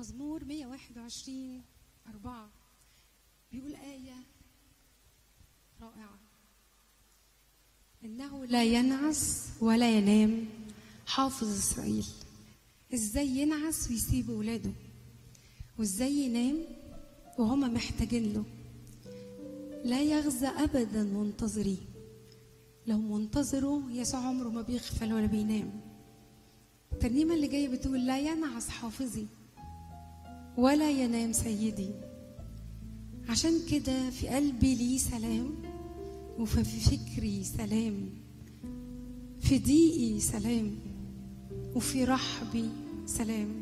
مزمور 121 أربعة بيقول آية رائعة إنه لا ينعس ولا ينام حافظ إسرائيل إزاي ينعس ويسيب ولاده وإزاي ينام وهما محتاجين له لا يغزى أبدا منتظريه لو منتظره يسوع عمره ما بيغفل ولا بينام الترنيمة اللي جاية بتقول لا ينعس حافظي ولا ينام سيدي عشان كده في قلبي لي سلام وفي فكري سلام في ضيقي سلام وفي رحبي سلام